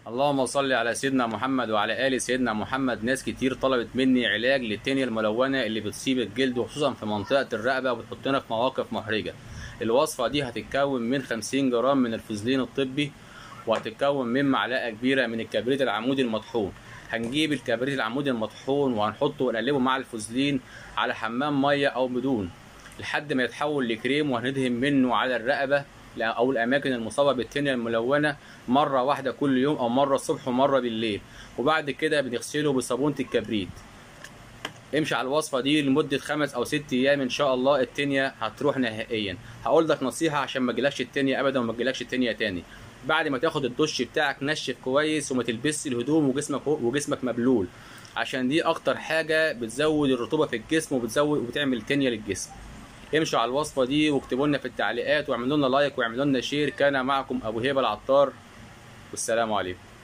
اللهم صل على سيدنا محمد وعلى ال سيدنا محمد ناس كتير طلبت مني علاج للتانية الملونه اللي بتصيب الجلد وخصوصا في منطقه الرقبه وبتحطنا في مواقف محرجه الوصفه دي هتتكون من 50 جرام من الفوزلين الطبي وهتتكون من معلقه كبيره من الكبريت العمودي المطحون هنجيب الكبريت العمودي المطحون وهنحطه ونقلبه مع الفوزلين على حمام ميه او بدون لحد ما يتحول لكريم وهندهن منه على الرقبه او الاماكن المصابه بالتنيه الملونه مره واحده كل يوم او مره الصبح ومره بالليل وبعد كده بنغسله بصابونه الكبريت امشي على الوصفه دي لمده خمس او ست ايام ان شاء الله التنيه هتروح نهائيا هقول لك نصيحه عشان ما تجيلكش التنيه ابدا وما تجيلكش التنيه تاني بعد ما تاخد الدش بتاعك نشف كويس وما تلبسش الهدوم وجسمك وجسمك مبلول عشان دي اكتر حاجه بتزود الرطوبه في الجسم وبتزود وبتعمل تنيه للجسم امشوا على الوصفه دي واكتبوا لنا في التعليقات واعملوا لنا لايك واعملوا لنا شير كان معكم ابو هيبه العطار والسلام عليكم